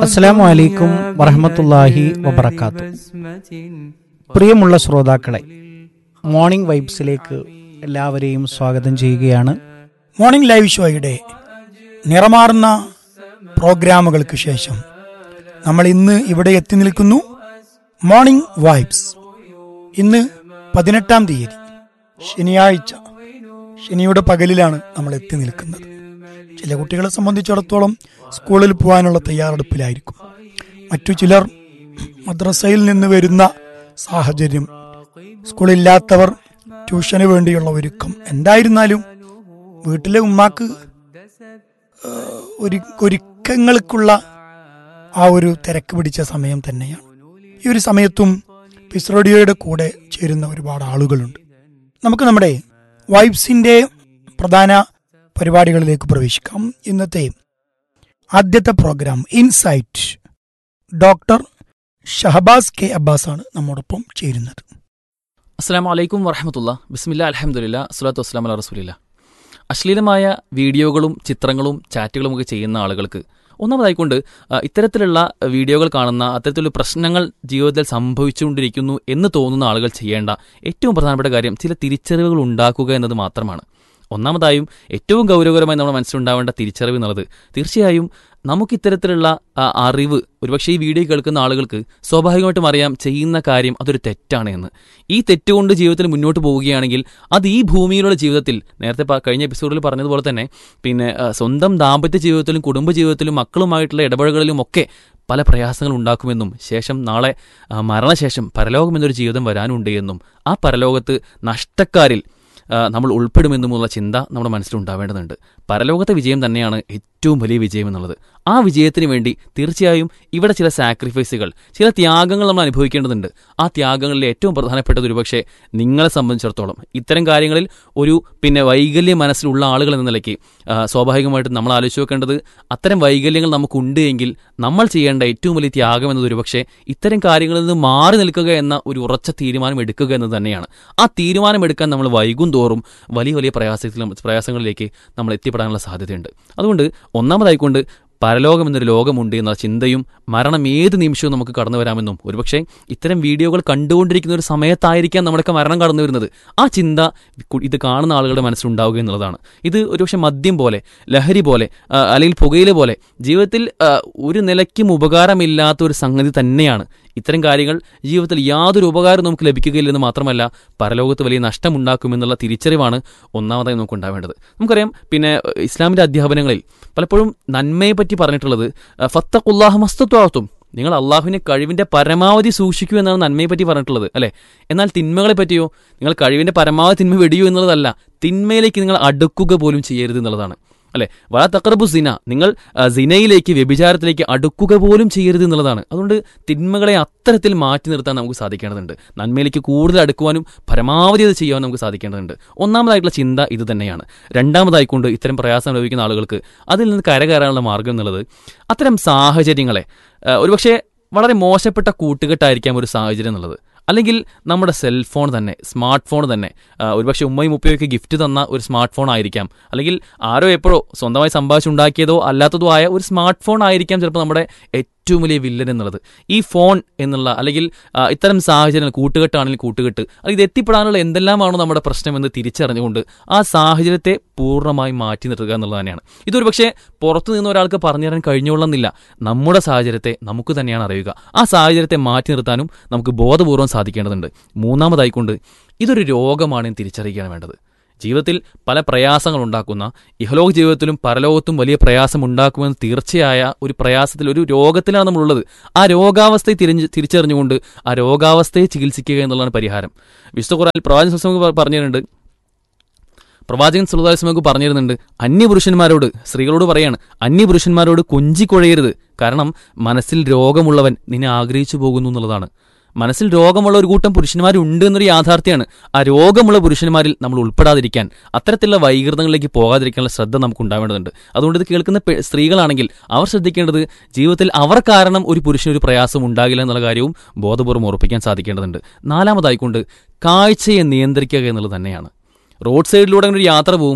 അസ്സലാമു അലൈക്കും വറഹമത്തല്ലാഹി വബർക്കാത്തു പ്രിയമുള്ള ശ്രോതാക്കളെ മോർണിംഗ് വൈബ്സിലേക്ക് എല്ലാവരെയും സ്വാഗതം ചെയ്യുകയാണ് മോർണിംഗ് ലൈവ് ഷോയുടെ നിറമാർന്ന പ്രോഗ്രാമുകൾക്ക് ശേഷം നമ്മൾ ഇന്ന് ഇവിടെ എത്തി നിൽക്കുന്നു മോർണിംഗ് വൈബ്സ് ഇന്ന് പതിനെട്ടാം തീയതി ശനിയാഴ്ച ശനിയുടെ പകലിലാണ് നമ്മൾ എത്തി നിൽക്കുന്നത് ചില കുട്ടികളെ സംബന്ധിച്ചിടത്തോളം സ്കൂളിൽ പോകാനുള്ള തയ്യാറെടുപ്പിലായിരിക്കും മറ്റു ചിലർ മദ്രസയിൽ നിന്ന് വരുന്ന സാഹചര്യം സ്കൂളില്ലാത്തവർ ട്യൂഷന് വേണ്ടിയുള്ള ഒരുക്കം എന്തായിരുന്നാലും വീട്ടിലെ ഉമ്മാക്ക് ഏഹ്, ഒരു ഒരുക്കങ്ങൾക്കുള്ള ആ ഒരു തിരക്ക് പിടിച്ച സമയം തന്നെയാണ് ഈ ഒരു സമയത്തും പിസ് റേഡിയോയുടെ കൂടെ ചേരുന്ന ഒരുപാട് ആളുകളുണ്ട് നമുക്ക് നമ്മുടെ വൈബ്സിന്റെ പ്രധാന പരിപാടികളിലേക്ക് പ്രവേശിക്കാം ഇന്നത്തെ ആദ്യത്തെ program insight doctor Shahabaz K Abbas ആണ് നമ്മോടൊപ്പം ചേരുന്നത് അസ്സാം വലൈക്കും വറഹമത്തുള്ള ബിസ്മില്ല അലഹമുല്ല അസ്ലാത്തു വസ്സലാം അല്ല റസൂലില്ല അശ്ലീലമായ വീഡിയോകളും ചിത്രങ്ങളും ചാറ്റുകളും ഒക്കെ ചെയ്യുന്ന ആളുകൾക്ക് ഒന്നാമതായിക്കൊണ്ട് ആ, ഇത്തരത്തിലുള്ള വീഡിയോകൾ കാണുന്ന അത്തരത്തിലുള്ള പ്രശ്നങ്ങൾ ജീവിതത്തിൽ സംഭവിച്ചുകൊണ്ടിരിക്കുന്നു എന്ന് തോന്നുന്ന ആളുകൾ ചെയ്യേണ്ട ഏറ്റവും പ്രധാനപ്പെട്ട കാര്യം ചില തിരിച്ചറിവുകൾ ഉണ്ടാക്കുക എന്നത് മാത്രമാണ് ഒന്നാമതായും ഏറ്റവും ഗൗരവകരമായി നമ്മുടെ മനസ്സിലുണ്ടാവേണ്ട തിരിച്ചറിവ് എന്നുള്ളത് തീർച്ചയായും നമുക്ക് ഇത്തരത്തിലുള്ള ആ, അറിവ് ഒരുപക്ഷെ ഈ വീഡിയോ കേൾക്കുന്ന ആളുകൾക്ക് സ്വാഭാവികമായിട്ടും അറിയാം ചെയ്യുന്ന കാര്യം അതൊരു തെറ്റാണ് എന്ന് ഈ തെറ്റുകൊണ്ട് ജീവിതത്തിൽ മുന്നോട്ട് പോവുകയാണെങ്കിൽ അത് ഈ ഭൂമിയിലുള്ള ജീവിതത്തിൽ നേരത്തെ പ- കഴിഞ്ഞ എപ്പിസോഡിൽ പറഞ്ഞതുപോലെ തന്നെ പിന്നെ ആ, സ്വന്തം ദാമ്പത്യ ജീവിതത്തിലും കുടുംബ ജീവിതത്തിലും മക്കളുമായിട്ടുള്ള ഇടപെടലുകളിലും ഒക്കെ പല പ്രയാസങ്ങൾ ഉണ്ടാക്കുമെന്നും ശേഷം നാളെ ആ, മരണശേഷം പരലോകം എന്നൊരു ജീവിതം വരാനുണ്ട് എന്നും ആ പരലോകത്ത് നഷ്ടക്കാരിൽ ആ, നമ്മൾ ഉൾപ്പെടുമെന്നുമുള്ള ചിന്ത നമ്മുടെ മനസ്സിലുണ്ടാവേണ്ടതുണ്ട് പരലോകത്തെ വിജയം തന്നെയാണ് ഏറ്റവും വലിയ വിജയം എന്നുള്ളത് ആ വിജയത്തിന് വേണ്ടി തീർച്ചയായും ഇവിടെ ചില സാക്രിഫൈസുകൾ ചില ത്യാഗങ്ങൾ നമ്മൾ അനുഭവിക്കേണ്ടതുണ്ട് ആ ത്യാഗങ്ങളിൽ ഏറ്റവും പ്രധാനപ്പെട്ടത് ഒരുപക്ഷെ നിങ്ങളെ സംബന്ധിച്ചിടത്തോളം ഇത്തരം കാര്യങ്ങളിൽ ഒരു പിന്നെ വൈകല്യ മനസ്സിലുള്ള ആളുകൾ എന്ന നിലയ്ക്ക് ആ, സ്വാഭാവികമായിട്ടും നമ്മൾ ആലോചിച്ച് വെക്കേണ്ടത് അത്തരം വൈകല്യങ്ങൾ നമുക്കുണ്ട് എങ്കിൽ നമ്മൾ ചെയ്യേണ്ട ഏറ്റവും വലിയ ത്യാഗം എന്നത് ഒരുപക്ഷെ ഇത്തരം കാര്യങ്ങളിൽ നിന്ന് മാറി നിൽക്കുക എന്ന ഒരു ഉറച്ച തീരുമാനം എടുക്കുക എന്നത് തന്നെയാണ് ആ തീരുമാനം എടുക്കാൻ നമ്മൾ വൈകും തോറും വലിയ വലിയ പ്രയാസത്തിലും പ്രയാസങ്ങളിലേക്ക് നമ്മൾ എത്തിപ്പെടാനുള്ള സാധ്യതയുണ്ട് അതുകൊണ്ട് ഒന്നാമതായിക്കൊണ്ട് പരലോകം എന്നൊരു ലോകമുണ്ട് എന്ന ചിന്തയും മരണം ഏത് നിമിഷവും നമുക്ക് കടന്നു വരാമെന്നും ഒരുപക്ഷെ ഇത്തരം വീഡിയോകൾ കണ്ടുകൊണ്ടിരിക്കുന്ന ഒരു സമയത്തായിരിക്കാം നമ്മുടെയൊക്കെ മരണം കടന്നു വരുന്നത് ആ ചിന്ത കു- ഇത് കാണുന്ന ആളുകളുടെ മനസ്സിലുണ്ടാവുക എന്നുള്ളതാണ് ഇത് ഒരുപക്ഷെ മദ്യം പോലെ ലഹരി പോലെ ആ, അല്ലെങ്കിൽ പുകയില പോലെ ജീവിതത്തിൽ ആ, ഒരു നിലയ്ക്കും ഉപകാരമില്ലാത്ത ഒരു സംഗതി തന്നെയാണ് ഇത്തരം കാര്യങ്ങൾ ജീവിതത്തിൽ യാതൊരു ഉപകാരവും നമുക്ക് ലഭിക്കുകയില്ലെന്ന് മാത്രമല്ല പരലോകത്ത് വലിയ നഷ്ടമുണ്ടാക്കുമെന്നുള്ള തിരിച്ചറിവാണ് ഒന്നാമതായി നമുക്ക് ഉണ്ടാവേണ്ടത് നമുക്കറിയാം പിന്നെ ഏഹ്, ഇസ്ലാമിന്റെ അധ്യാപനങ്ങളിൽ പലപ്പോഴും നന്മയെ പറ്റി പറഞ്ഞിട്ടുള്ളത് ഫത്തഖുല്ലാഹ മസ്തത്വാത്തും നിങ്ങൾ അള്ളാഹുവിനെ കഴിവിന്റെ പരമാവധി സൂക്ഷിക്കൂ എന്നാണ് നന്മയെ പറ്റി പറഞ്ഞിട്ടുള്ളത് അല്ലെ എന്നാൽ തിന്മകളെ പറ്റിയോ നിങ്ങൾ കഴിവിന്റെ പരമാവധി തിന്മ വെടിയൂ എന്നുള്ളതല്ല തിന്മയിലേക്ക് നിങ്ങൾ അടുക്കുക പോലും ചെയ്യരുത് എന്നുള്ളതാണ് അല്ലെ വള തക്കറബു സിന നിങ്ങൾ ആ, സിനയിലേക്ക് വ്യഭിചാരത്തിലേക്ക് അടുക്കുക പോലും ചെയ്യരുത് എന്നുള്ളതാണ് അതുകൊണ്ട് തിന്മകളെ അത്തരത്തിൽ മാറ്റി നിർത്താൻ നമുക്ക് സാധിക്കേണ്ടതുണ്ട് നന്മയിലേക്ക് കൂടുതൽ അടുക്കുവാനും പരമാവധി അത് ചെയ്യാൻ നമുക്ക് സാധിക്കേണ്ടതുണ്ട് ഒന്നാമതായിട്ടുള്ള ചിന്ത ഇത് തന്നെയാണ് രണ്ടാമതായിക്കൊണ്ട് ഇത്തരം പ്രയാസം അനുഭവിക്കുന്ന ആളുകൾക്ക് അതിൽ നിന്ന് കരകയറാനുള്ള മാർഗം എന്നുള്ളത് അത്തരം സാഹചര്യങ്ങളെ ആ, ഒരുപക്ഷെ വളരെ മോശപ്പെട്ട കൂട്ടുകെട്ടായിരിക്കാം ഒരു സാഹചര്യം എന്നുള്ളത് അല്ലെങ്കിൽ നമ്മുടെ സെൽഫോൺ തന്നെ സ്മാർട്ട് ഫോൺ തന്നെ ആ, ഒരുപക്ഷെ ഉമ്മയും ഉപ്പയൊക്കെ ഗിഫ്റ്റ് തന്ന ഒരു സ്മാർട്ട് ഫോൺ ആയിരിക്കാം അല്ലെങ്കിൽ ആരോ എപ്പോഴോ സ്വന്തമായി സമ്പാദിച്ചുണ്ടാക്കിയതോ അല്ലാത്തതോ ആയ ഒരു സ്മാർട്ട് ഫോൺ ആയിരിക്കാം ചിലപ്പോൾ നമ്മുടെ ഏറ്റവും വലിയ വില്ലൻ എന്നുള്ളത് ഈ ഫോൺ എന്നുള്ള അല്ലെങ്കിൽ ആ, ഇത്തരം സാഹചര്യങ്ങൾ കൂട്ടുകെട്ടാണെങ്കിൽ കൂട്ടുകെട്ട് അല്ലെങ്കിൽ ഇത് എത്തിപ്പെടാനുള്ള എന്തെല്ലാമാണോ നമ്മുടെ പ്രശ്നമെന്ന് തിരിച്ചറിഞ്ഞുകൊണ്ട് ആ സാഹചര്യത്തെ പൂർണ്ണമായി മാറ്റി നിർത്തുക എന്നുള്ളത് തന്നെയാണ് ഇതൊരു പക്ഷേ പുറത്തു നിന്ന് ഒരാൾക്ക് പറഞ്ഞു തരാൻ കഴിഞ്ഞോളന്നില്ല നമ്മുടെ സാഹചര്യത്തെ നമുക്ക് തന്നെയാണ് അറിയുക ആ സാഹചര്യത്തെ മാറ്റി നിർത്താനും നമുക്ക് ബോധപൂർവ്വം സാധിക്കേണ്ടതുണ്ട് മൂന്നാമതായിക്കൊണ്ട് ഇതൊരു രോഗമാണെന്ന് തിരിച്ചറിയുകയാണ് വേണ്ടത് ജീവിതത്തിൽ പല പ്രയാസങ്ങൾ ഉണ്ടാക്കുന്ന ഇഹലോക ജീവിതത്തിലും പരലോകത്തും വലിയ പ്രയാസം ഉണ്ടാക്കുമെന്ന് തീർച്ചയായ ഒരു പ്രയാസത്തിൽ ഒരു രോഗത്തിലാണ് നമ്മളുള്ളത് ആ രോഗാവസ്ഥയെ തിരിഞ്ഞ് തിരിച്ചറിഞ്ഞുകൊണ്ട് ആ രോഗാവസ്ഥയെ ചികിത്സിക്കുക എന്നുള്ളതാണ് പരിഹാരം വിശുദ്ധ ഖുറാനിൽ പ്രവാചക സ്വസ്ഥ പറഞ്ഞിട്ടുണ്ട് പ്രവാചകൻ സുലതാസ്മക്ക് പറഞ്ഞിരുന്നുണ്ട് അന്യപുരുഷന്മാരോട് സ്ത്രീകളോട് പറയാണ് അന്യപുരുഷന്മാരോട് കൊഞ്ചിക്കൊഴയരുത് കാരണം മനസ്സിൽ രോഗമുള്ളവൻ നിന്നെ ആഗ്രഹിച്ചു പോകുന്നു എന്നുള്ളതാണ് മനസ്സിൽ രോഗമുള്ള ഒരു കൂട്ടം പുരുഷന്മാരുണ്ട് എന്നൊരു യാഥാർത്ഥ്യമാണ് ആ രോഗമുള്ള പുരുഷന്മാരിൽ നമ്മൾ ഉൾപ്പെടാതിരിക്കാൻ അത്തരത്തിലുള്ള വൈകൃതങ്ങളിലേക്ക് പോകാതിരിക്കാനുള്ള ശ്രദ്ധ നമുക്ക് ഉണ്ടാവേണ്ടതുണ്ട് അതുകൊണ്ട് ഇത് കേൾക്കുന്ന പെ- സ്ത്രീകളാണെങ്കിൽ അവർ ശ്രദ്ധിക്കേണ്ടത് ജീവിതത്തിൽ അവർ കാരണം ഒരു പുരുഷന് ഒരു പ്രയാസം ഉണ്ടാകില്ല എന്നുള്ള കാര്യവും ബോധപൂർവ്വം ഉറപ്പിക്കാൻ സാധിക്കേണ്ടതുണ്ട് നാലാമതായിക്കൊണ്ട് കാഴ്ചയെ നിയന്ത്രിക്കുക എന്നുള്ളത് തന്നെയാണ് റോഡ് സൈഡിലൂടെ അങ്ങനെ ഒരു യാത്ര പോകുമ്പോൾ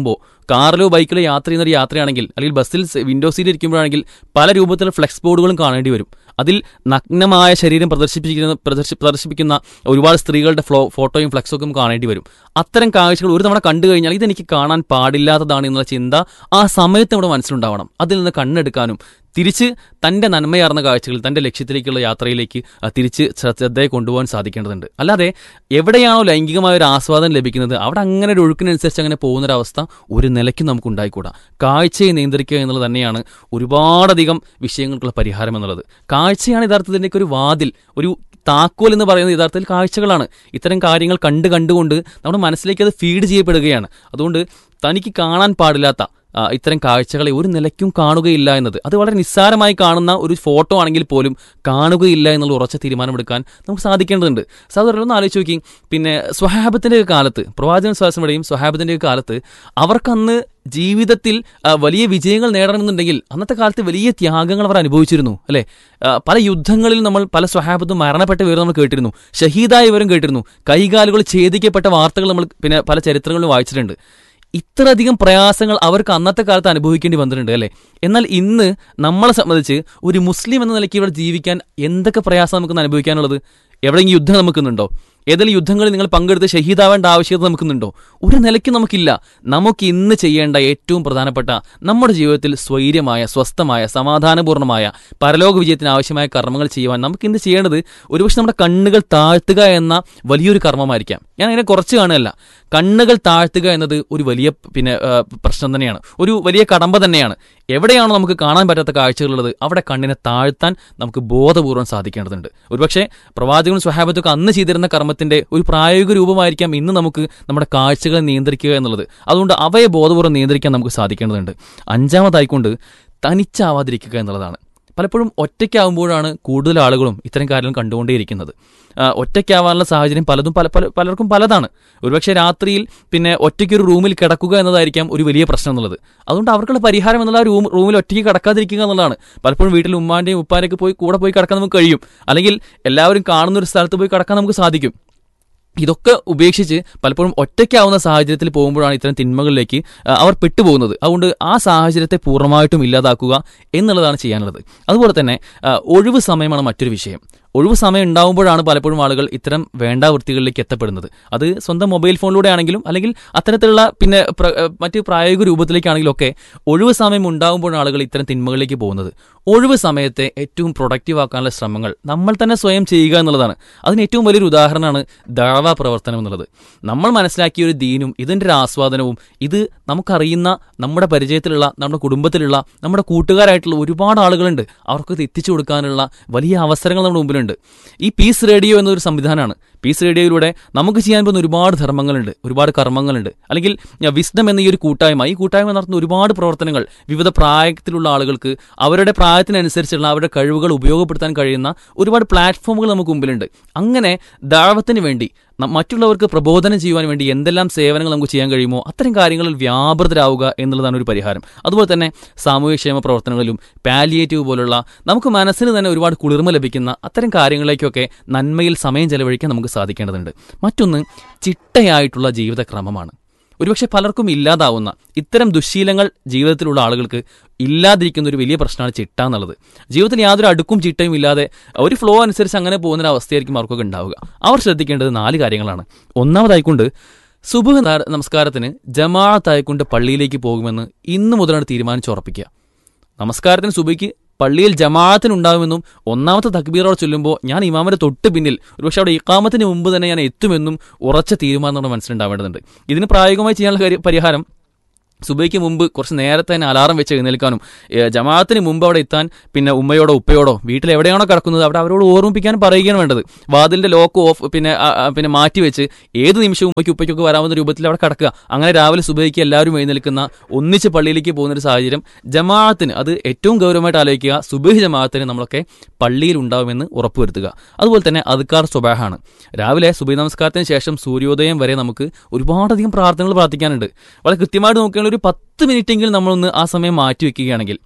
കാറിലോ ബൈക്കിലോ യാത്ര ചെയ്യുന്ന ഒരു യാത്രയാണെങ്കിൽ അല്ലെങ്കിൽ ബസ്സിൽ വിൻഡോ സീറ്റ് ഇരിക്കുമ്പോഴാണെങ്കിൽ പല രൂപത്തിലുള്ള ഫ്ലെക്സ് ബോർഡുകളും കാണേണ്ടി വരും അതിൽ നഗ്നമായ ശരീരം പ്രദർശിപ്പിക്കുന്ന പ്രദർശി- പ്രദർശിപ്പിക്കുന്ന ഒരുപാട് സ്ത്രീകളുടെ ഫ്ലോ ഫോട്ടോയും ഫ്ലെക്സൊക്കെ കാണേണ്ടി വരും അത്തരം കാഴ്ചകൾ ഒരു തവണ കണ്ടു കഴിഞ്ഞാൽ ഇതെനിക്ക് കാണാൻ പാടില്ലാത്തതാണ് എന്നുള്ള ചിന്ത ആ സമയത്ത് നമ്മുടെ മനസ്സിലുണ്ടാവണം അതിൽ നിന്ന് കണ്ണെടുക്കാനും തിരിച്ച് തൻ്റെ നന്മയാർന്ന കാഴ്ചകൾ തൻ്റെ ലക്ഷ്യത്തിലേക്കുള്ള യാത്രയിലേക്ക് ആ, തിരിച്ച് ശ്ര- ശ്രദ്ധയെ കൊണ്ടുപോകാൻ സാധിക്കേണ്ടതുണ്ട് അല്ലാതെ എവിടെയാണോ ലൈംഗികമായ ഒരു ആസ്വാദനം ലഭിക്കുന്നത് അവിടെ അങ്ങനെ ഒരു ഒഴുക്കിനനുസരിച്ച് അങ്ങനെ പോകുന്നൊരവസ്ഥ ഒരു നിലയ്ക്കും നമുക്ക് ഉണ്ടായിക്കൂടാ കാഴ്ചയെ നിയന്ത്രിക്കുക എന്നുള്ളത് തന്നെയാണ് ഒരുപാടധികം വിഷയങ്ങൾക്കുള്ള പരിഹാരം എന്നുള്ളത് കാഴ്ചയാണ് യഥാർത്ഥത്തിൻ്റെയൊക്കെ ഒരു വാതിൽ ഒരു താക്കോൽ എന്ന് പറയുന്നത് യഥാർത്ഥത്തിൽ കാഴ്ചകളാണ് ഇത്തരം കാര്യങ്ങൾ കണ്ട് കണ്ടുകൊണ്ട് നമ്മുടെ മനസ്സിലേക്ക് അത് ഫീഡ് ചെയ്യപ്പെടുകയാണ് അതുകൊണ്ട് തനിക്ക് കാണാൻ പാടില്ലാത്ത ആ, ഇത്തരം കാഴ്ചകളെ ഒരു നിലയ്ക്കും കാണുകയില്ല എന്നത് അത് വളരെ നിസ്സാരമായി കാണുന്ന ഒരു ഫോട്ടോ ആണെങ്കിൽ പോലും കാണുകയില്ല എന്നുള്ള ഉറച്ച തീരുമാനമെടുക്കാൻ നമുക്ക് സാധിക്കേണ്ടതുണ്ട് സാധാരണ ഒന്ന് ആലോചിച്ച് നോക്കി പിന്നെ സ്വഹാബത്തിന്റെ കാലത്ത് പ്രവാചകൻ സ്വാസങ്ങളുടെയും സ്വഹാബത്തിന്റെ കാലത്ത് അവർക്കന്ന് ജീവിതത്തിൽ ആ, വലിയ വിജയങ്ങൾ നേടണമെന്നുണ്ടെങ്കിൽ അന്നത്തെ കാലത്ത് വലിയ ത്യാഗങ്ങൾ അവർ അനുഭവിച്ചിരുന്നു അല്ലെ ആ, പല യുദ്ധങ്ങളിൽ നമ്മൾ പല സ്വഹാബത്തും മരണപ്പെട്ട വിവരം നമ്മൾ കേട്ടിരുന്നു ഷഹീദായ വിവരം കേട്ടിരുന്നു കൈകാലുകൾ ഛേദിക്കപ്പെട്ട വാർത്തകൾ നമ്മൾ പിന്നെ പല ചരിത്രങ്ങളിലും വായിച്ചിട്ടുണ്ട് ഇത്രയധികം പ്രയാസങ്ങൾ അവർക്ക് അന്നത്തെ കാലത്ത് അനുഭവിക്കേണ്ടി വന്നിട്ടുണ്ട് അല്ലേ എന്നാൽ ഇന്ന് നമ്മളെ സംബന്ധിച്ച് ഒരു മുസ്ലിം എന്ന നിലയ്ക്ക് ഇവിടെ ജീവിക്കാൻ എന്തൊക്കെ പ്രയാസം നമുക്ക് അനുഭവിക്കാനുള്ളത് എവിടെയെങ്കിലും യുദ്ധം നമുക്കുന്നുണ്ടോ ഏതെങ്കിലും യുദ്ധങ്ങളിൽ നിങ്ങൾ പങ്കെടുത്ത് ഷഹീദാവേണ്ട ആവശ്യകത നമുക്കുന്നുണ്ടോ ഒരു നിലയ്ക്ക് നമുക്കില്ല നമുക്ക് ഇന്ന് ചെയ്യേണ്ട ഏറ്റവും പ്രധാനപ്പെട്ട നമ്മുടെ ജീവിതത്തിൽ സ്വൈര്യമായ സ്വസ്ഥമായ സമാധാനപൂർണ്ണമായ പരലോക വിജയത്തിന് ആവശ്യമായ കർമ്മങ്ങൾ ചെയ്യുവാൻ നമുക്ക് ഇന്ന് ചെയ്യേണ്ടത് ഒരുപക്ഷെ നമ്മുടെ കണ്ണുകൾ താഴ്ത്തുക എന്ന വലിയൊരു കർമ്മമായിരിക്കാം ഞാൻ അതിനെ കുറച്ച് കാണുകയല്ല കണ്ണുകൾ താഴ്ത്തുക എന്നത് ഒരു വലിയ പിന്നെ ആ, പ്രശ്നം തന്നെയാണ് ഒരു വലിയ കടമ്പ തന്നെയാണ് എവിടെയാണോ നമുക്ക് കാണാൻ പറ്റാത്ത കാഴ്ചകളുള്ളത് അവിടെ കണ്ണിനെ താഴ്ത്താൻ നമുക്ക് ബോധപൂർവ്വം സാധിക്കേണ്ടതുണ്ട് ഒരുപക്ഷെ പ്രവാചകനും സ്വഹാബത്തൊക്കെ അന്ന് ചെയ്തിരുന്ന കർമ്മത്തിന്റെ ഒരു പ്രായോഗിക രൂപമായിരിക്കാം ഇന്ന് നമുക്ക് നമ്മുടെ കാഴ്ചകളെ നിയന്ത്രിക്കുക എന്നുള്ളത് അതുകൊണ്ട് അവയെ ബോധപൂർവ്വം നിയന്ത്രിക്കാൻ നമുക്ക് സാധിക്കേണ്ടതുണ്ട് അഞ്ചാമതായിക്കൊണ്ട് തനിച്ചാവാതിരിക്കുക എന്നുള്ളതാണ് പലപ്പോഴും ഒറ്റയ്ക്കാവുമ്പോഴാണ് കൂടുതൽ ആളുകളും ഇത്തരം കാര്യങ്ങൾ കണ്ടുകൊണ്ടേയിരിക്കുന്നത് ആ, ഒറ്റയ്ക്കാവാനുള്ള സാഹചര്യം പലതും പല പല പലർക്കും പലതാണ് ഒരുപക്ഷെ രാത്രിയിൽ പിന്നെ ഒറ്റയ്ക്കൊരു റൂമിൽ കിടക്കുക എന്നതായിരിക്കാം ഒരു വലിയ പ്രശ്നം എന്നുള്ളത് അതുകൊണ്ട് അവർക്കുള്ള പരിഹാരം എന്നുള്ള ആ റൂം റൂമിൽ ഒറ്റയ്ക്ക് കിടക്കാതിരിക്കുക എന്നുള്ളതാണ് പലപ്പോഴും വീട്ടിൽ ഉമ്മാന്റെയും ഉപ്പാൻ്റെയൊക്കെ പോയി കൂടെ പോയി കിടക്കാൻ നമുക്ക് കഴിയും അല്ലെങ്കിൽ എല്ലാവരും കാണുന്ന ഒരു സ്ഥലത്ത് പോയി കിടക്കാൻ നമുക്ക് സാധിക്കും ഇതൊക്കെ ഉപേക്ഷിച്ച് പലപ്പോഴും ഒറ്റയ്ക്കാവുന്ന സാഹചര്യത്തിൽ പോകുമ്പോഴാണ് ഇത്തരം തിന്മകളിലേക്ക് ആ, അവർ പെട്ടുപോകുന്നത് അതുകൊണ്ട് ആ സാഹചര്യത്തെ പൂർണ്ണമായിട്ടും ഇല്ലാതാക്കുക എന്നുള്ളതാണ് ചെയ്യാനുള്ളത് അതുപോലെ തന്നെ ആ, ഒഴിവ് സമയമാണ് മറ്റൊരു വിഷയം ഒഴിവ് സമയം ഉണ്ടാവുമ്പോഴാണ് പലപ്പോഴും ആളുകൾ ഇത്തരം വേണ്ട വൃത്തികളിലേക്ക് എത്തപ്പെടുന്നത് അത് സ്വന്തം മൊബൈൽ ഫോണിലൂടെ ആണെങ്കിലും അല്ലെങ്കിൽ അത്തരത്തിലുള്ള പിന്നെ പ്ര- ഏഹ് മറ്റ് പ്രായോഗിക രൂപത്തിലേക്കാണെങ്കിലും ഒക്കെ ഒഴിവ് സമയം ഉണ്ടാകുമ്പോഴാണ് ആളുകൾ ഇത്തരം തിന്മകളിലേക്ക് പോകുന്നത് ഒഴിവ് സമയത്തെ ഏറ്റവും പ്രൊഡക്റ്റീവ് ആക്കാനുള്ള ശ്രമങ്ങൾ നമ്മൾ തന്നെ സ്വയം ചെയ്യുക എന്നുള്ളതാണ് അതിന് ഏറ്റവും വലിയൊരു ഉദാഹരണമാണ് ദാവ പ്രവർത്തനം എന്നുള്ളത് നമ്മൾ മനസ്സിലാക്കിയ ഒരു ദീനും ഇതിൻ്റെ ഒരു ആസ്വാദനവും ഇത് നമുക്കറിയുന്ന നമ്മുടെ പരിചയത്തിലുള്ള നമ്മുടെ കുടുംബത്തിലുള്ള നമ്മുടെ കൂട്ടുകാരായിട്ടുള്ള ഒരുപാട് ആളുകളുണ്ട് അവർക്ക് ഇത് എത്തിച്ചു കൊടുക്കാനുള്ള വലിയ അവസരങ്ങൾ നമ്മുടെ മുമ്പിലുണ്ട് ഈ പീസ് റേഡിയോ എന്നൊരു സംവിധാനമാണ് പീസ് റേഡിയോയിലൂടെ നമുക്ക് ചെയ്യാൻ പോകുന്ന ഒരുപാട് ധർമ്മങ്ങളുണ്ട് ഒരുപാട് കർമ്മങ്ങളുണ്ട് അല്ലെങ്കിൽ വിസ്ഡം എന്ന ഈ ഒരു കൂട്ടായ്മ ഈ കൂട്ടായ്മ നടത്തുന്ന ഒരുപാട് പ്രവർത്തനങ്ങൾ വിവിധ പ്രായത്തിലുള്ള ആളുകൾക്ക് അവരുടെ പ്രായത്തിനനുസരിച്ചുള്ള അവരുടെ കഴിവുകൾ ഉപയോഗപ്പെടുത്താൻ കഴിയുന്ന ഒരുപാട് പ്ലാറ്റ്ഫോമുകൾ നമുക്ക് മുമ്പിലുണ്ട് അങ്ങനെ ദാവത്തിന് വേണ്ടി ന- മറ്റുള്ളവർക്ക് പ്രബോധനം ചെയ്യുവാൻ വേണ്ടി എന്തെല്ലാം സേവനങ്ങൾ നമുക്ക് ചെയ്യാൻ കഴിയുമോ അത്തരം കാര്യങ്ങളിൽ വ്യാപൃതരാവുക എന്നുള്ളതാണ് ഒരു പരിഹാരം അതുപോലെ തന്നെ സാമൂഹ്യക്ഷേമ പ്രവർത്തനങ്ങളിലും പാലിയേറ്റീവ് പോലുള്ള നമുക്ക് മനസ്സിന് തന്നെ ഒരുപാട് കുളിർമ ലഭിക്കുന്ന അത്തരം കാര്യങ്ങളിലേക്കൊക്കെ നന്മയിൽ സമയം ചെലവഴിക്കാൻ നമുക്ക് സാധിക്കേണ്ടതുണ്ട് മറ്റൊന്ന് ചിട്ടയായിട്ടുള്ള ജീവിതക്രമമാണ് ഒരുപക്ഷെ പലർക്കും ഇല്ലാതാവുന്ന ഇത്തരം ദുശ്ശീലങ്ങൾ ജീവിതത്തിലുള്ള ആളുകൾക്ക് ഇല്ലാതിരിക്കുന്ന ഒരു വലിയ പ്രശ്നമാണ് ചിട്ട എന്നുള്ളത് ജീവിതത്തിൽ യാതൊരു അടുക്കും ചിട്ടയും ഇല്ലാതെ ഒരു ഫ്ലോ അനുസരിച്ച് അങ്ങനെ പോകുന്ന ഒരു അവസ്ഥയായിരിക്കും അവർക്കൊക്കെ ഉണ്ടാവുക അവർ ശ്രദ്ധിക്കേണ്ടത് നാല് കാര്യങ്ങളാണ് ഒന്നാമതായിക്കൊണ്ട് സുബഹ നമസ്കാരത്തിന് ജമാഅത്തായിക്കൊണ്ട് പള്ളിയിലേക്ക് പോകുമെന്ന് ഇന്ന് മുതലാണ് തീരുമാനിച്ചുറപ്പിക്കുക നമസ്കാരത്തിന് സുബയ്ക്ക് പള്ളിയിൽ ജമാഅത്തിനുണ്ടാകുമെന്നും ഒന്നാമത്തെ തക്ബീറോടെ ചൊല്ലുമ്പോൾ ഞാൻ ഇമാമിന്റെ തൊട്ട് പിന്നിൽ ഒരുപക്ഷെ അവിടെ ഇക്കാമത്തിന് മുമ്പ് തന്നെ ഞാൻ എത്തുമെന്നും ഉറച്ച തീരുമാനം നമ്മുടെ മനസ്സിലുണ്ടാവേണ്ടതുണ്ട് ഇതിന് പ്രായോഗികമായി ചെയ്യാനുള്ള കാര്യം പരിഹാരം സുബൈക്ക് മുമ്പ് കുറച്ച് നേരത്തെ തന്നെ അലാറം വെച്ച് എഴുന്നേൽക്കാനും ഏ, ജമാഅത്തിന് മുമ്പ് അവിടെ എത്താൻ പിന്നെ ഉമ്മയോടോ ഉപ്പയോടോ വീട്ടിൽ എവിടെയാണോ കിടക്കുന്നത് അവിടെ അവരോട് ഓർമ്മിപ്പിക്കാൻ പറയുകയാണ് വേണ്ടത് വാതിലിന്റെ ലോക്ക് ഓഫ് പിന്നെ ആ, ആ, പിന്നെ മാറ്റി വെച്ച് ഏത് നിമിഷവും ഉമ്മയ്ക്ക് ഉപ്പയ്ക്കൊക്കെ വരാവുന്ന രൂപത്തിൽ അവിടെ കിടക്കുക അങ്ങനെ രാവിലെ സുബൈക്ക് എല്ലാവരും എഴുന്നേൽക്കുന്ന ഒന്നിച്ച് പള്ളിയിലേക്ക് പോകുന്ന ഒരു സാഹചര്യം ജമാഅത്തിന് അത് ഏറ്റവും ഗൗരവമായിട്ട് ആലോചിക്കുക സുബൈഹ് ജമാഅത്തിന് നമ്മളൊക്കെ പള്ളിയിൽ ഉണ്ടാവുമെന്ന് ഉറപ്പുവരുത്തുക അതുപോലെ തന്നെ അതുക്കാർ സ്വബാഹാണ് രാവിലെ സുബൈ നമസ്കാരത്തിന് ശേഷം സൂര്യോദയം വരെ നമുക്ക് ഒരുപാടധികം പ്രാർത്ഥനകൾ പ്രാർത്ഥിക്കാനുണ്ട് വളരെ കൃത്യമായിട്ട് നോക്കുകയാണെങ്കിൽ ഒരു പത്ത് മിനിറ്റെങ്കിലും നമ്മളൊന്ന് ആ സമയം മാറ്റി വെക്കുകയാണെങ്കിൽ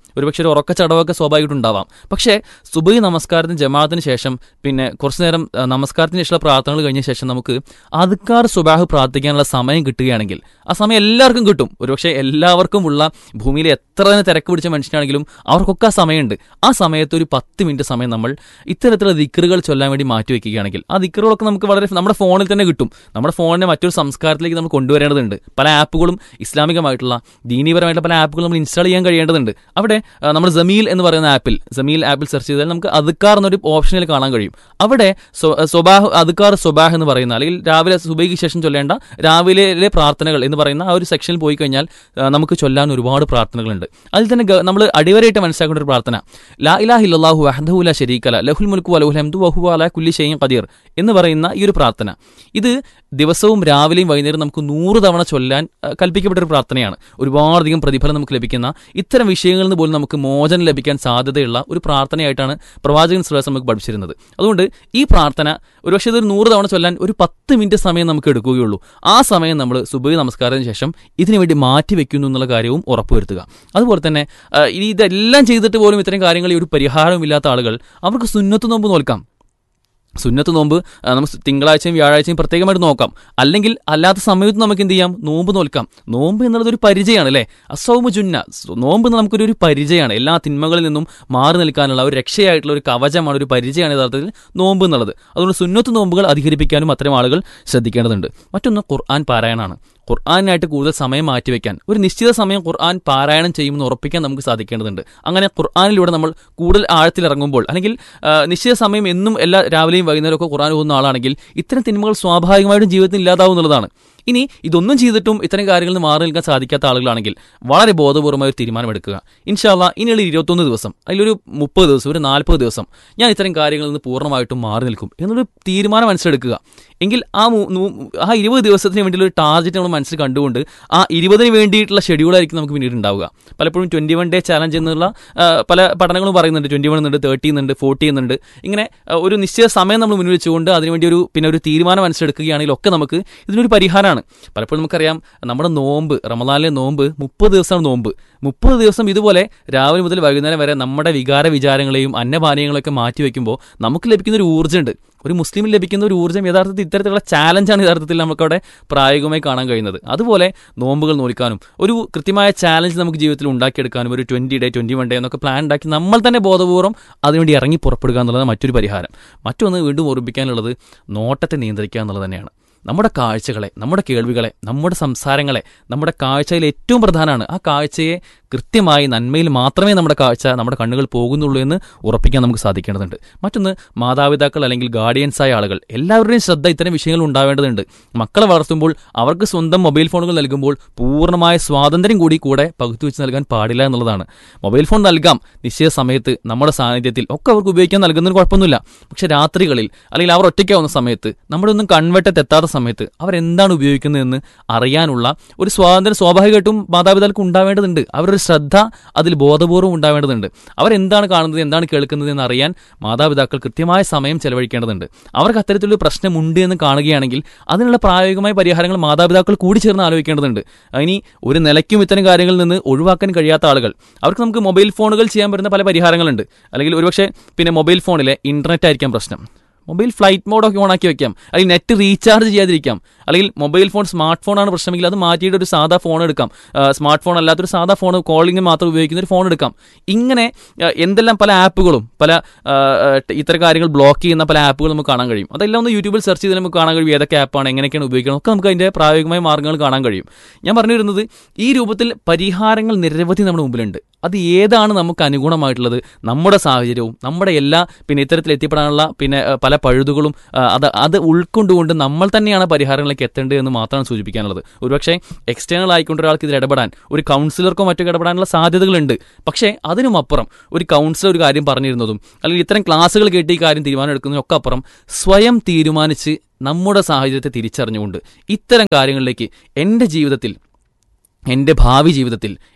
ഒരുപക്ഷെ ഒരു ഉറക്കച്ചടവൊക്കെ സ്വാഭാവികമായിട്ടുണ്ടാവാം പക്ഷേ സുബൈ നമസ്കാരത്തിന് ജമാഅത്തിന് ശേഷം പിന്നെ കുറച്ചു നേരം ആ, നമസ്കാരത്തിന് ശേഷമുള്ള പ്രാർത്ഥനകൾ കഴിഞ്ഞ ശേഷം നമുക്ക് അതുക്കാർ സുബാഹ് പ്രാർത്ഥിക്കാനുള്ള സമയം കിട്ടുകയാണെങ്കിൽ ആ സമയം എല്ലാവർക്കും കിട്ടും ഒരുപക്ഷെ എല്ലാവർക്കും ഉള്ള ഭൂമിയിലെ എത്ര തന്നെ തിരക്ക് പിടിച്ച മനുഷ്യനാണെങ്കിലും അവർക്കൊക്കെ ആ സമയമുണ്ട് ആ സമയത്ത് ഒരു പത്ത് മിനിറ്റ് സമയം നമ്മൾ ഇത്തരത്തിലുള്ള ദിക്കറുകൾ ചൊല്ലാൻ വേണ്ടി മാറ്റി വെക്കുകയാണെങ്കിൽ ആ ദിക്കറുകളൊക്കെ നമുക്ക് വളരെ നമ്മുടെ ഫോണിൽ തന്നെ കിട്ടും നമ്മുടെ ഫോണിനെ മറ്റൊരു സംസ്കാരത്തിലേക്ക് നമ്മൾ കൊണ്ടുവരേണ്ടതുണ്ട് പല ആപ്പുകളും ഇസ്ലാമികമായിട്ടുള്ള ദീനീപരമായിട്ടുള്ള പല ആപ്പുകളും നമ്മൾ ഇൻസ്റ്റാൾ ചെയ്യാൻ കഴിയേണ്ടതുണ്ട് അവിടെ ആ, നമ്മൾ ജമീൽ എന്ന് പറയുന്ന ആപ്പിൽ ജമീൽ ആപ്പിൽ സെർച്ച് ചെയ്താൽ നമുക്ക് അതുക്കാർ എന്നൊരു ഓപ്ഷനിൽ കാണാൻ കഴിയും അവിടെ സ്വ- സ്വബാഹ് അതുക്കാർ സ്വബാഹ് എന്ന് പറയുന്ന അല്ലെങ്കിൽ രാവിലെ സുബൈക്ക് ശേഷം ചൊല്ലേണ്ട രാവിലെ പ്രാർത്ഥനകൾ എന്ന് പറയുന്ന ആ ഒരു സെക്ഷനിൽ പോയി കഴിഞ്ഞാൽ ആ, നമുക്ക് ചൊല്ലാൻ ഒരുപാട് പ്രാർത്ഥനകളുണ്ട് അതിൽ തന്നെ നമ്മൾ അടിവരയിട്ട് മനസ്സിലാക്കേണ്ട ഒരു പ്രാർത്ഥന ലാ ഇലാഹ ഇല്ലല്ലാഹു വഹ്ദഹു ലാ ശരീകല ലഹുൽ മുൽക്കു വലഹുൽ ഹംദു വഹു അലാ കുല്ലി ഷൈഇൻ ഖദീർ എന്ന് പറയുന്ന ഈ ഒരു പ്രാർത്ഥന ഇത് ദിവസവും രാവിലെയും വൈകുന്നേരം നമുക്ക് നൂറ് തവണ ചൊല്ലാൻ ആ, കൽപ്പിക്കപ്പെട്ട ഒരു പ്രാർത്ഥനയാണ് ഒരുപാടധികം പ്രതിഫലം നമുക്ക് ലഭിക്കുന്ന ഇത്തരം വിഷയങ്ങളിൽ നിന്ന് പോലും നമുക്ക് മോചനം ലഭിക്കാൻ സാധ്യതയുള്ള ഒരു പ്രാർത്ഥനയായിട്ടാണ് പ്രവാചകൻ സുലാസ് നമുക്ക് പഠിച്ചിരുന്നത് അതുകൊണ്ട് ഈ പ്രാർത്ഥന ഒരുപക്ഷെ ഇതൊരു നൂറ് തവണ ചൊല്ലാൻ ഒരു പത്ത് മിനിറ്റ് സമയം നമുക്ക് എടുക്കുകയുള്ളൂ ആ സമയം നമ്മൾ സുബൈ നമസ്കാരത്തിന് ശേഷം ഇതിനു വേണ്ടി മാറ്റി വെക്കുന്നു എന്നുള്ള കാര്യവും ഉറപ്പുവരുത്തുക അതുപോലെ തന്നെ ആ, ഇനി ഇതെല്ലാം ചെയ്തിട്ട് പോലും ഇത്തരം കാര്യങ്ങളിൽ ഒരു പരിഹാരമില്ലാത്ത ആളുകൾ അവർക്ക് സുന്നത്ത് നോമ്പ് നോൽക്കാം സുന്നത്ത് നോമ്പ് ആ, നമുക്ക് തിങ്കളാഴ്ചയും വ്യാഴാഴ്ചയും പ്രത്യേകമായിട്ട് നോക്കാം അല്ലെങ്കിൽ അല്ലാത്ത സമയത്ത് നമുക്ക് എന്ത് ചെയ്യാം നോമ്പ് നോൽക്കാം നോമ്പ് എന്നുള്ളത് ഒരു പരിചയമാണ് അല്ലേ അസൗമ ജുന്ന സോ, നോമ്പ് എന്ന് നമുക്കൊരു ഒരു പരിചയമാണ് എല്ലാ തിന്മകളിൽ നിന്നും മാറി നിൽക്കാനുള്ള ഒരു രക്ഷയായിട്ടുള്ള ഒരു കവചമാണ് ഒരു പരിചയമാണ് യഥാർത്ഥത്തിൽ നോമ്പ് എന്നുള്ളത് അതുകൊണ്ട് സുന്നത്ത് നോമ്പുകൾ അധികരിപ്പിക്കാനും അത്തരം ആളുകൾ ശ്രദ്ധിക്കേണ്ടതുണ്ട് മറ്റൊന്ന് ഖുർആൻ പാരായണമാണ് ഖുർആാനായിട്ട് കൂടുതൽ സമയം മാറ്റിവെക്കാൻ ഒരു നിശ്ചിത സമയം ഖുർആൻ പാരായണം ചെയ്യുമെന്ന് ഉറപ്പിക്കാൻ നമുക്ക് സാധിക്കേണ്ടതുണ്ട് അങ്ങനെ ഖുർആാനിലൂടെ നമ്മൾ കൂടുതൽ ആഴത്തിലിറങ്ങുമ്പോൾ അല്ലെങ്കിൽ ആ, നിശ്ചിത സമയം എന്നും എല്ലാ രാവിലെയും വൈകുന്നേരം ഒക്കെ ഖുർആൻ പോകുന്ന ആളാണെങ്കിൽ ഇത്തരം തിന്മകൾ സ്വാഭാവികമായിട്ടും ജീവിതത്തിൽ ഇല്ലാതാവും എന്നുള്ളതാണ് ഇനി ഇതൊന്നും ചെയ്തിട്ടും ഇത്തരം കാര്യങ്ങളിൽ നിന്ന് മാറി നിൽക്കാൻ സാധിക്കാത്ത ആളുകളാണെങ്കിൽ വളരെ ബോധപൂർവമായ ഒരു തീരുമാനമെടുക്കുക ഇൻഷാല്ല ഇനിയുള്ള ഇരുപത്തൊന്ന് ദിവസം അതിലൊരു മുപ്പത് ദിവസം ഒരു നാൽപ്പത് ദിവസം ഞാൻ ഇത്തരം കാര്യങ്ങളിൽ നിന്ന് പൂർണ്ണമായിട്ടും മാറി നിൽക്കും എന്നൊരു തീരുമാനം മനസ്സിലെടുക്കുക എങ്കിൽ ആ മൂ- നൂ- ആ ഇരുപത് ദിവസത്തിന് വേണ്ടിയുള്ള ഒരു ടാർഗറ്റ് നമ്മൾ മനസ്സിൽ കണ്ടുകൊണ്ട് ആ ഇരുപതിന് വേണ്ടിയിട്ടുള്ള ഷെഡ്യൂളായിരിക്കും നമുക്ക് പിന്നീട് ഉണ്ടാവുക പലപ്പോഴും ട്വൻറ്റി വൺ ഡേ ചാലഞ്ച് എന്നുള്ള ആ, പല പഠനങ്ങളും പറയുന്നുണ്ട് ട്വൻറ്റി വൺ ഉണ്ട് തേർട്ടി എന്നുണ്ട് ഫോർട്ടി എന്നുണ്ട് ഇങ്ങനെ ആ, ഒരു നിശ്ചിത സമയം നമ്മൾ മുന്നിൽ വെച്ചുകൊണ്ട് അതിനുവേണ്ടി ഒരു പിന്നെ ഒരു തീരുമാനം മനസ്സിലെടുക്കുകയാണെങ്കിൽ ഒക്കെ നമുക്ക് ഇതിനൊരു പരിഹാരമാണ് പലപ്പോഴും നമുക്കറിയാം നമ്മുടെ നോമ്പ് റമദാനിലെ നോമ്പ് മുപ്പത് ദിവസമാണ് നോമ്പ് മുപ്പത് ദിവസം ഇതുപോലെ രാവിലെ മുതൽ വൈകുന്നേരം വരെ നമ്മുടെ വികാര വിചാരങ്ങളെയും അന്നപാനീയങ്ങളൊക്കെ മാറ്റി വെക്കുമ്പോൾ നമുക്ക് ലഭിക്കുന്ന ഒരു ഊർജ്ജമുണ്ട് ഒരു മുസ്ലിമിൽ ലഭിക്കുന്ന ഒരു ഊർജ്ജം യഥാർത്ഥത്തിൽ ഇത്തരത്തിലുള്ള ചാലഞ്ചാണ് യഥാർത്ഥത്തിൽ നമുക്കവിടെ പ്രായോഗികമായി കാണാൻ കഴിയുന്നത് അതുപോലെ നോമ്പുകൾ നോൽക്കാനും ഒരു കൃത്യമായ ചാലഞ്ച് നമുക്ക് ജീവിതത്തിൽ ഉണ്ടാക്കിയെടുക്കാനും ഒരു twenty day twenty one day എന്നൊക്കെ പ്ലാൻ ഉണ്ടാക്കി നമ്മൾ തന്നെ ബോധപൂർവ്വം അതിനുവേണ്ടി ഇറങ്ങി പുറപ്പെടുക എന്നുള്ളത് മറ്റൊരു പരിഹാരം മറ്റൊന്ന് വീണ്ടും ഓർമ്മിപ്പിക്കാനുള്ളത് നോട്ടത്തെ നിയന്ത്രിക്കുക എന്നുള്ളത് തന്നെയാണ് നമ്മുടെ കാഴ്ചകളെ നമ്മുടെ കേൾവികളെ നമ്മുടെ സംസാരങ്ങളെ നമ്മുടെ കാഴ്ചയിൽ ഏറ്റവും പ്രധാനമാണ് ആ കാഴ്ചയെ കൃത്യമായി നന്മയിൽ മാത്രമേ നമ്മുടെ കാഴ്ച നമ്മുടെ കണ്ണുകൾ പോകുന്നുള്ളൂ എന്ന് ഉറപ്പിക്കാൻ നമുക്ക് സാധിക്കേണ്ടതുണ്ട് മറ്റൊന്ന് മാതാപിതാക്കൾ അല്ലെങ്കിൽ ഗാർഡിയൻസായ ആളുകൾ എല്ലാവരുടെയും ശ്രദ്ധ ഇത്തരം വിഷയങ്ങൾ ഉണ്ടാവേണ്ടതുണ്ട് മക്കളെ വളർത്തുമ്പോൾ അവർക്ക് സ്വന്തം മൊബൈൽ ഫോണുകൾ നൽകുമ്പോൾ പൂർണ്ണമായ സ്വാതന്ത്ര്യം കൂടി കൂടെ പകുത്തുവെച്ച് നൽകാൻ പാടില്ല എന്നുള്ളതാണ് മൊബൈൽ ഫോൺ നൽകാം നിശ്ചിത സമയത്ത് നമ്മുടെ സാന്നിധ്യത്തിൽ ഒക്കെ അവർക്ക് ഉപയോഗിക്കാൻ നൽകുന്നതിന് കുഴപ്പമൊന്നുമില്ല പക്ഷെ രാത്രികളിൽ അല്ലെങ്കിൽ അവർ ഒറ്റയ്ക്കാവുന്ന സമയത്ത് നമ്മുടെ ഒന്നും കൺവെട്ടത്ത് എത്താത്ത സമയത്ത് അവരെന്താണ് ഉപയോഗിക്കുന്നതെന്ന് അറിയാനുള്ള ഒരു സ്വാതന്ത്ര്യം സ്വാഭാവികമായിട്ടും മാതാപിതാക്കൾക്ക് ഉണ്ടാവേണ്ടതുണ്ട് അവരൊരു ശ്രദ്ധ അതിൽ ബോധപൂർവ്വം ഉണ്ടാവേണ്ടതുണ്ട് അവരെന്താണ് കാണുന്നത് എന്താണ് കേൾക്കുന്നത് എന്ന് അറിയാൻ മാതാപിതാക്കൾ കൃത്യമായ സമയം ചെലവഴിക്കേണ്ടതുണ്ട് അവർക്ക് അത്തരത്തിലൊരു പ്രശ്നമുണ്ട് എന്ന് കാണുകയാണെങ്കിൽ അതിനുള്ള പ്രായോഗികമായ പരിഹാരങ്ങൾ മാതാപിതാക്കൾ കൂടി ചേർന്ന് ആലോചിക്കേണ്ടതുണ്ട് ഇനി ഒരു നിലയ്ക്കും ഇത്തരം കാര്യങ്ങളിൽ നിന്ന് ഒഴിവാക്കാൻ കഴിയാത്ത ആളുകൾ അവർക്ക് നമുക്ക് മൊബൈൽ ഫോണുകൾ ചെയ്യാൻ പറ്റുന്ന പല പരിഹാരങ്ങളുണ്ട് അല്ലെങ്കിൽ ഒരുപക്ഷെ പിന്നെ മൊബൈൽ ഫോണിലെ ഇന്റർനെറ്റ് ആയിരിക്കാം പ്രശ്നം മൊബൈൽ ഫ്ലൈറ്റ് മോഡൊക്കെ ഓണാക്കി വെക്കാം അല്ലെങ്കിൽ നെറ്റ് റീചാർജ് ചെയ്യാതിരിക്കാം അല്ലെങ്കിൽ മൊബൈൽ ഫോൺ സ്മാർട്ട് ഫോണാണ് പ്രശ്നമെങ്കിൽ അത് മാറ്റിയിട്ട് ഒരു സാധാ ഫോൺ എടുക്കാം സ്മാർട്ട് ഫോൺ അല്ലാത്തൊരു സാധാ ഫോൺ കോളിംഗ് മാത്രം ഉപയോഗിക്കുന്ന ഒരു ഫോൺ എടുക്കാം ഇങ്ങനെ ആ, എന്തെല്ലാം പല ആപ്പുകളും പല ആ, ആ, ഇത്തരം കാര്യങ്ങൾ ബ്ലോക്ക് ചെയ്യുന്ന പല ആപ്പുകളും നമുക്ക് കാണാൻ കഴിയും അതെല്ലാം ഒന്ന് യൂട്യൂബിൽ സെർച്ച് ചെയ്താൽ നമുക്ക് കാണാൻ കഴിയും ഏതൊക്കെ ആപ്പാണ് എങ്ങനെയൊക്കെയാണ് ഉപയോഗിക്കണം ഒക്കെ നമുക്ക് അതിൻ്റെ പ്രായോഗികമായ മാർഗ്ഗങ്ങൾ കാണാൻ കഴിയും ഞാൻ പറഞ്ഞു വരുന്നത് ഈ രൂപത്തിൽ പരിഹാരങ്ങൾ നിരവധി നമ്മുടെ മുമ്പിലുണ്ട് അത് ഏതാണ് നമുക്ക് അനുഗുണമായിട്ടുള്ളത് നമ്മുടെ സാഹചര്യവും നമ്മുടെ എല്ലാ പിന്നെ ഇത്തരത്തിൽ എത്തിപ്പെടാനുള്ള പിന്നെ ആ, പല പഴുതുകളും ആ, അത് അത് ഉൾക്കൊണ്ടുകൊണ്ട് നമ്മൾ തന്നെയാണ് പരിഹാരങ്ങളിലേക്ക് എത്തേണ്ടത് എന്ന് മാത്രമാണ് സൂചിപ്പിക്കാനുള്ളത് ഒരുപക്ഷെ എക്സ്റ്റേണൽ ആയിക്കൊണ്ട് ഒരാൾക്ക് ഇതിൽ ഇടപെടാൻ ഒരു കൗൺസിലർക്കോ മറ്റോ ഇടപെടാനുള്ള സാധ്യതകളുണ്ട് പക്ഷേ അതിനുമപ്പുറം ഒരു കൗൺസിലർ ഒരു കാര്യം പറഞ്ഞിരുന്നതും അല്ലെങ്കിൽ ഇത്തരം ക്ലാസ്സുകൾ കേട്ട് ഈ കാര്യം തീരുമാനം എടുക്കുന്നതിനും ഒക്കെ അപ്പുറം സ്വയം തീരുമാനിച്ച് നമ്മുടെ സാഹചര്യത്തെ തിരിച്ചറിഞ്ഞുകൊണ്ട് ഇത്തരം കാര്യങ്ങളിലേക്ക് എൻ്റെ ജീവിതത്തിൽ എൻ്റെ ഭാവി ജീവിതത്തിൽ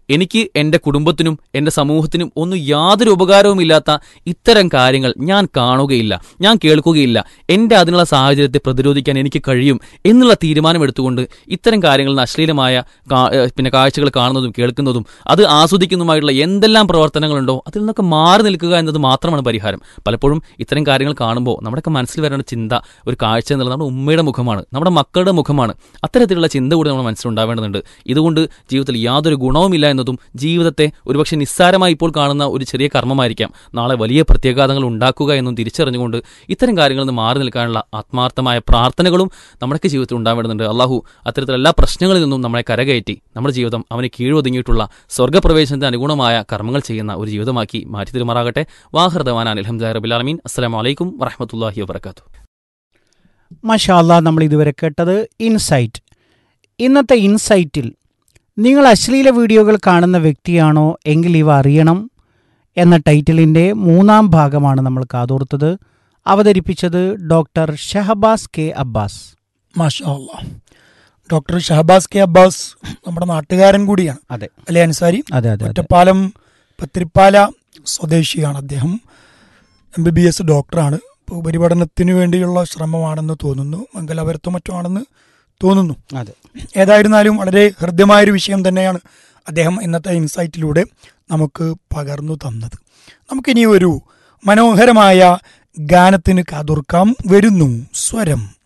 എനിക്ക് എൻ്റെ കുടുംബത്തിനും എൻ്റെ സമൂഹത്തിനും ഒന്നും യാതൊരു ഉപകാരവുമില്ലാത്ത ഇത്തരം കാര്യങ്ങൾ ഞാൻ കാണുകയില്ല ഞാൻ കേൾക്കുകയില്ല എൻ്റെ അതിനുള്ള സാഹചര്യത്തെ പ്രതിരോധിക്കാൻ എനിക്ക് കഴിയും എന്നുള്ള തീരുമാനമെടുത്തുകൊണ്ട് ഇത്തരം കാര്യങ്ങളിൽ നിന്ന് അശ്ലീലമായ കാ- ഏഹ് പിന്നെ കാഴ്ചകൾ കാണുന്നതും കേൾക്കുന്നതും അത് ആസ്വദിക്കുന്നതുമായിട്ടുള്ള എന്തെല്ലാം പ്രവർത്തനങ്ങളുണ്ടോ അതിൽ നിന്നൊക്കെ മാറി നിൽക്കുക എന്നത് മാത്രമാണ് പരിഹാരം പലപ്പോഴും ഇത്തരം കാര്യങ്ങൾ കാണുമ്പോൾ നമ്മുടെയൊക്കെ മനസ്സിൽ വരേണ്ട ചിന്ത ഒരു കാഴ്ച എന്നുള്ളത് നമ്മുടെ ഉമ്മയുടെ മുഖമാണ് നമ്മുടെ മക്കളുടെ മുഖമാണ് അത്തരത്തിലുള്ള ചിന്ത കൂടി നമ്മുടെ മനസ്സിലുണ്ടാവേണ്ടതുണ്ട് ഇതുകൊണ്ട് ജീവിതത്തിൽ യാതൊരു ഗുണവുമില്ല എന്നതും ജീവിതത്തെ ഒരുപക്ഷെ നിസ്സാരമായി ഇപ്പോൾ കാണുന്ന ഒരു ചെറിയ കർമ്മമായിരിക്കാം നാളെ വലിയ പ്രത്യാഘാതങ്ങൾ ഉണ്ടാക്കുക എന്നും തിരിച്ചറിഞ്ഞുകൊണ്ട് ഇത്തരം കാര്യങ്ങളിൽ നിന്ന് മാറി നിൽക്കാനുള്ള ആത്മാർത്ഥമായ പ്രാർത്ഥനകളും നമ്മുടെയൊക്കെ ജീവിതത്തിൽ ഉണ്ടാവേണ്ടതുണ്ട് അള്ളാഹു അത്തരത്തിലുള്ള എല്ലാ പ്രശ്നങ്ങളിൽ നിന്നും നമ്മളെ കരകയറ്റി നമ്മുടെ ജീവിതം അവന് കീഴൊതുങ്ങിയിട്ടുള്ള സ്വർഗ്ഗപ്രവേശനത്തിന് അനുഗുണമായ കർമ്മങ്ങൾ ചെയ്യുന്ന ഒരു ജീവിതമാക്കി മാറ്റി തിരുമാറാകട്ടെ വാഹൃദവാൻ അലഹമ്മദ് റബിലാലമീൻ അസ്സലാം വലൈക്കും വറഹമത്തല്ലാഹി വബർക്കാത്തു മഷാല്ല നമ്മൾ ഇതുവരെ കേട്ടത് ഇൻസൈറ്റ് ഇന്നത്തെ ഇൻസൈറ്റിൽ നിങ്ങൾ അശ്ലീല വീഡിയോകൾ കാണുന്ന വ്യക്തിയാണോ എങ്കിൽ ഇവ അറിയണം എന്ന ടൈറ്റിലിൻ്റെ മൂന്നാം ഭാഗമാണ് നമ്മൾ കാതോർത്തത് അവതരിപ്പിച്ചത് ഡോക്ടർ ഷഹബാസ് കെ അബ്ബാസ് മാഷാ അല്ലാ. ഡോക്ടർ ഷഹബാസ് കെ അബ്ബാസ് നമ്മുടെ നാട്ടുകാരൻ കൂടിയാണ് അതെ അല്ലേ അൻസാരി അതെ അതെ അതെ ഒറ്റപ്പാലം പത്തിരിപ്പാല സ്വദേശിയാണ് അദ്ദേഹം എം ബി ബി എസ് ഡോക്ടറാണ് ഇപ്പോൾ ഉപരിപഠനത്തിന് വേണ്ടിയുള്ള ശ്രമമാണെന്ന് തോന്നുന്നു മംഗലാപുരത്തോ മറ്റോ ആണെന്ന് തോന്നുന്നു അതെ ഏതായിരുന്നാലും വളരെ ഹൃദ്യമായൊരു വിഷയം തന്നെയാണ് അദ്ദേഹം ഇന്നത്തെ ഇൻസൈറ്റിലൂടെ നമുക്ക് പകർന്നു തന്നത് നമുക്കിനി ഒരു മനോഹരമായ ഗാനത്തിന് കാതോർക്കാം വരുന്നു സ്വരം